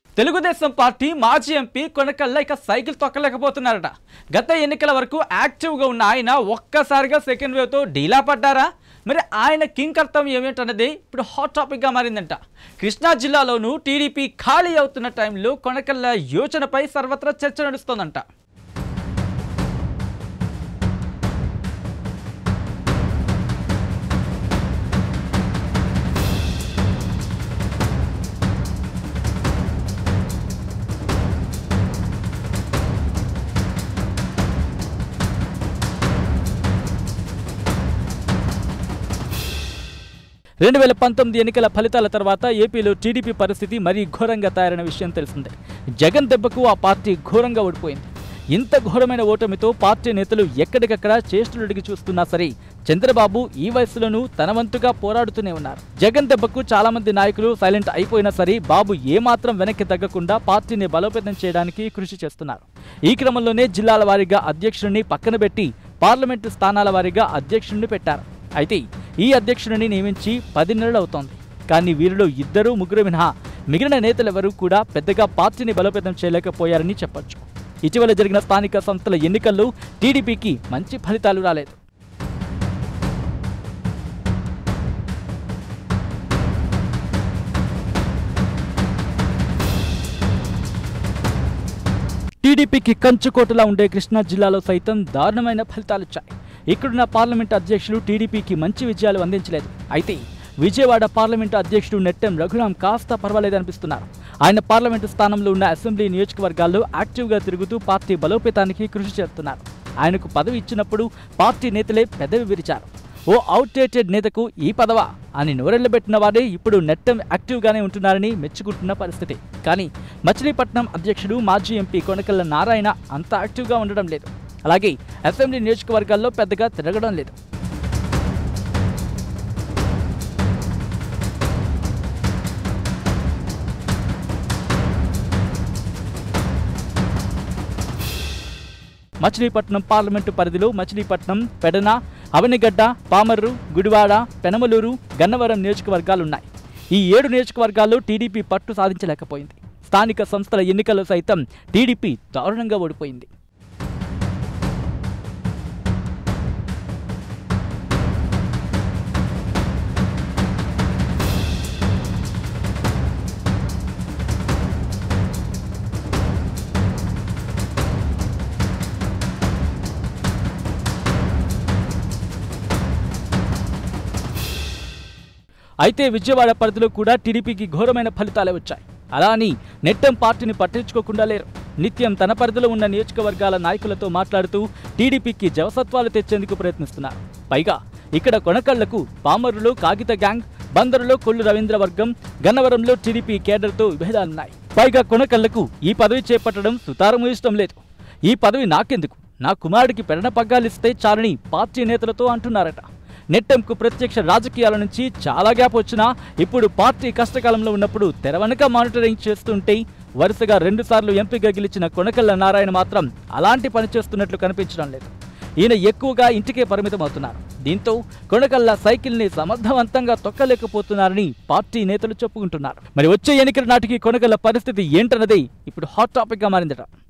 Telugu Desam party మాజీ MP Konakalla ఇక cycle తొక్కలేకపోతున్నారట గత ఎన్నికల వరకు యాక్టివ్గా ఉన్న ఆయన ఒక్కసారిగా సెకండ్ వేవ్తో డీలా పడ్డారా మరి ఆయన కింగ్ కర్తవ్యం ఏమిటన్నది ఇప్పుడు హాట్ టాపిక్గా మారిందంట కృష్ణా జిల్లాలోనూ టీడీపీ ఖాళీ అవుతున్న టైంలో కొనకళ్ళ యోచనపై సర్వత్రా చర్చ నడుస్తోందంట రెండు వేల పంతొమ్మిది ఎన్నికల ఫలితాల తర్వాత ఏపీలో టీడీపీ పరిస్థితి మరీ ఘోరంగా తయారైన విషయం తెలిసిందే జగన్ దెబ్బకు ఆ పార్టీ ఘోరంగా ఓడిపోయింది ఇంత ఘోరమైన ఓటమితో పార్టీ నేతలు ఎక్కడికక్కడ చేష్టలుడికి చూస్తున్నా సరే చంద్రబాబు ఈ వయసులోనూ తన వంతుగా పోరాడుతూనే ఉన్నారు జగన్ దెబ్బకు చాలా మంది నాయకులు సైలెంట్ అయిపోయినా సరే బాబు ఏమాత్రం వెనక్కి తగ్గకుండా పార్టీని బలోపేతం చేయడానికి కృషి చేస్తున్నారు ఈ క్రమంలోనే జిల్లాల వారీగా అధ్యక్షుడిని పక్కన పెట్టి పార్లమెంటు స్థానాల వారీగా అధ్యక్షుడిని పెట్టారు అయితే ఈ అధ్యక్షుడిని నియమించి పది నెలలు అవుతోంది కానీ వీరిలో ఇద్దరు ముగ్గురు మినహా మిగిలిన నేతలెవరూ కూడా పెద్దగా పార్టీని బలోపేతం చేయలేకపోయారని చెప్పొచ్చు ఇటీవల జరిగిన స్థానిక సంస్థల ఎన్నికల్లో టీడీపీకి మంచి ఫలితాలు రాలేదు టీడీపీకి కంచుకోటలా ఉండే కృష్ణా జిల్లాలో సైతం దారుణమైన ఫలితాలొచ్చాయి ఇక్కడున్న పార్లమెంట్ అధ్యక్షులు టీడీపీకి మంచి విజయాలు అందించలేదు అయితే విజయవాడ పార్లమెంటు అధ్యక్షుడు నెట్టెం రఘురాం కాస్త పర్వాలేదనిపిస్తున్నారు ఆయన పార్లమెంటు స్థానంలో ఉన్న అసెంబ్లీ నియోజకవర్గాల్లో యాక్టివ్గా తిరుగుతూ పార్టీ బలోపేతానికి కృషి చేస్తున్నారు ఆయనకు పదవి ఇచ్చినప్పుడు పార్టీ నేతలే పెదవి విరిచారు ఓ అవుట్డేటెడ్ నేతకు ఈ పదవా అని నోరెళ్లబెట్టిన వారే ఇప్పుడు నెట్టం యాక్టివ్గానే ఉంటున్నారని మెచ్చుకుంటున్న పరిస్థితి కానీ మచిలీపట్నం అధ్యక్షుడు మాజీ ఎంపీ కొనకల్ల నారాయణ అంత యాక్టివ్గా ఉండడం లేదు అలాగే అసెంబ్లీ నియోజకవర్గాల్లో పెద్దగా తిరగడం లేదు మచిలీపట్నం పార్లమెంటు పరిధిలో మచిలీపట్నం పెడన అవనిగడ్డ పామర్రు గుడివాడ పెనమలూరు గన్నవరం నియోజకవర్గాలున్నాయి ఈ ఏడు నియోజకవర్గాల్లో టీడీపీ పట్టు సాధించలేకపోయింది స్థానిక సంస్థల ఎన్నికల్లో సైతం టీడీపీ దారుణంగా ఓడిపోయింది అయితే విజయవాడ పరిధిలో కూడా టీడీపీకి ఘోరమైన ఫలితాలే వచ్చాయి అలా అని నెట్టం పార్టీని పట్టించుకోకుండా లేరు నిత్యం తన పరిధిలో ఉన్న నియోజకవర్గాల నాయకులతో మాట్లాడుతూ టీడీపీకి జవసత్వాలు తెచ్చేందుకు ప్రయత్నిస్తున్నారు పైగా ఇక్కడ కొనకళ్లకు పామరులో కాగిత గ్యాంగ్ బందరులో కొల్లు రవీంద్ర వర్గం గన్నవరంలో టీడీపీ కేడర్తో విభేదాలున్నాయి పైగా కొనకళ్లకు ఈ పదవి చేపట్టడం సుతారము ఇష్టం లేదు ఈ పదవి నాకెందుకు నా కుమారుడికి పెరణ పగ్గాలిస్తే చాలని పార్టీ నేతలతో అంటున్నారట నెట్టంకు ప్రత్యక్ష రాజకీయాల నుంచి చాలా గ్యాప్ వచ్చినా ఇప్పుడు పార్టీ కష్టకాలంలో ఉన్నప్పుడు తెరవనక మానిటరింగ్ చేస్తుంటే వరుసగా రెండుసార్లు ఎంపీగా గెలిచిన కొనకళ్ళ నారాయణ మాత్రం అలాంటి పని చేస్తున్నట్లు కనిపించడం లేదు ఈయన ఎక్కువగా ఇంటికే పరిమితం అవుతున్నారు దీంతో కొనకళ్ళ సైకిల్ని సమర్థవంతంగా తొక్కలేకపోతున్నారని పార్టీ నేతలు చెప్పుకుంటున్నారు మరి వచ్చే ఎన్నికల నాటికి కొనకళ్ళ పరిస్థితి ఏంటన్నది ఇప్పుడు హాట్ టాపిక్గా మారిందట